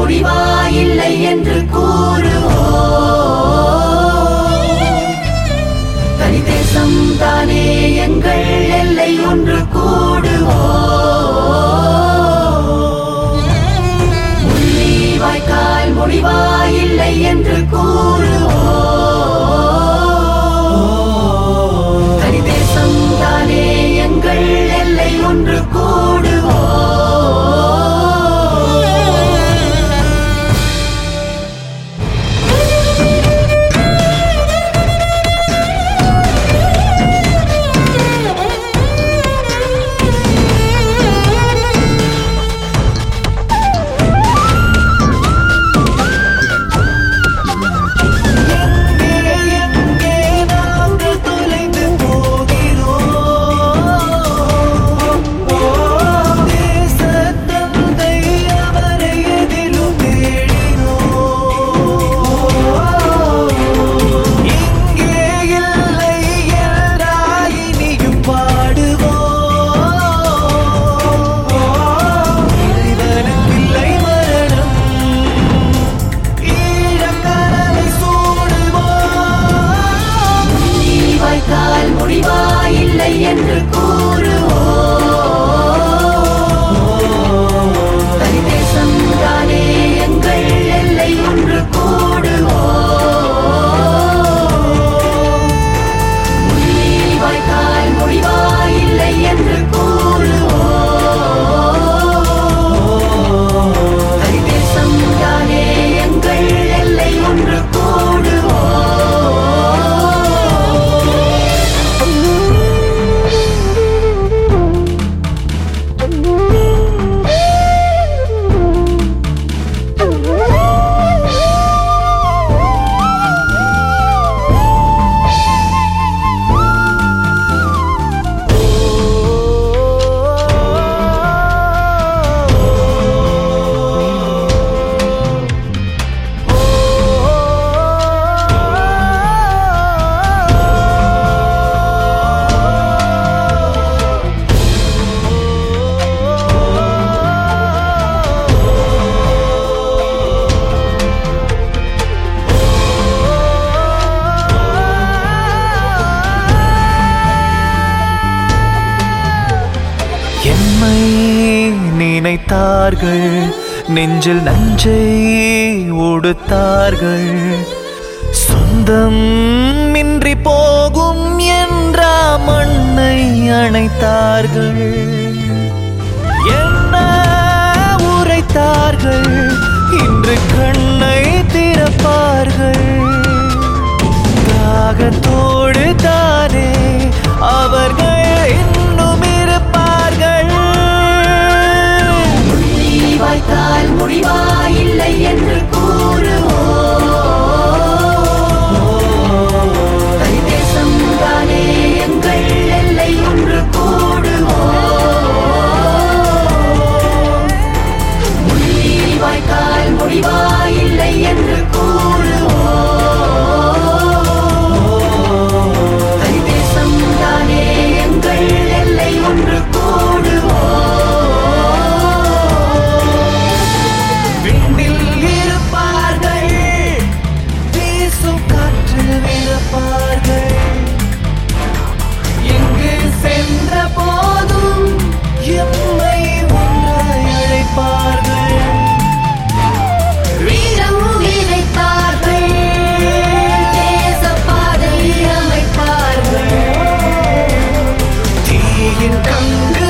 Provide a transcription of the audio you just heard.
முடிவா இல்லை என்று கூறுவோம் தனி தேசம் தானே எங்கள் எல்லை ஒன்று கூடுவோம் முள்ளி வாய்க்கால் முடிவா இல்லை என்று கூறுவோம் தனி தேசம் தானே எங்கள் எல்லை ஒன்று கூடுவோம் எங்கே நாங்கள் தொலைந்து போகிறோம் தேசத் தந்தை அவரை எதிலும் தேடினோம் இங்கே இல்லை என்றாய் இனியும் பாடுவோம் இறைவனுக்கில்லை மரணம் ஈழக்கரவை சூடுவோம் நீ வாய்க்கால் முடிவா இல்லை என்று கூறுவோம் தனி தேசம் தானே எங்கள் எல்லை ஒன்று கூடுவோம் முள்ளி வாய்க்கால் முடிவா இல்லை என்று கூறுவோம் தனி தேசம் தானே எங்கள் எல்லை ஒன்று கூடுவோம் எம்மை நினைத்தார்கள் நெஞ்சில் நஞ்சை உடுத்தார்கள் சொந்தம் இன்றி போகும் என்ற மண்ணை அணைத்தார்கள் என்ன உரைத்தார்கள் இன்று கண்ணை திறப்பார்கள் தாகத்தோடு தானே அவர்கள் இன்னும் இருப்பார்கள் முள்ளி வாய்க்கால் முடிவா இல்லை என்று கூறுவோம் தனி தேசம் தானே எங்கள் எல்லை ஒன்று கூடுவோம் முள்ளி வாய்க்கால் முடிவா இல்லை என்று கூறுவோம் தனி தேசம் தானே எங்கள் எல்லை ஒன்று கூடுவோம் விண்ணில் இருப்பார்கள் வீசும் காற்றில் மிதப்பார்கள் எங்கு சென்ற போதும் எம்மை ஒன்றாய் அழைப்பார்கள் வீரம் விதைத்தார்கள் தேசப்பாதை அமைப்பார்கள் தீயின் கங்கு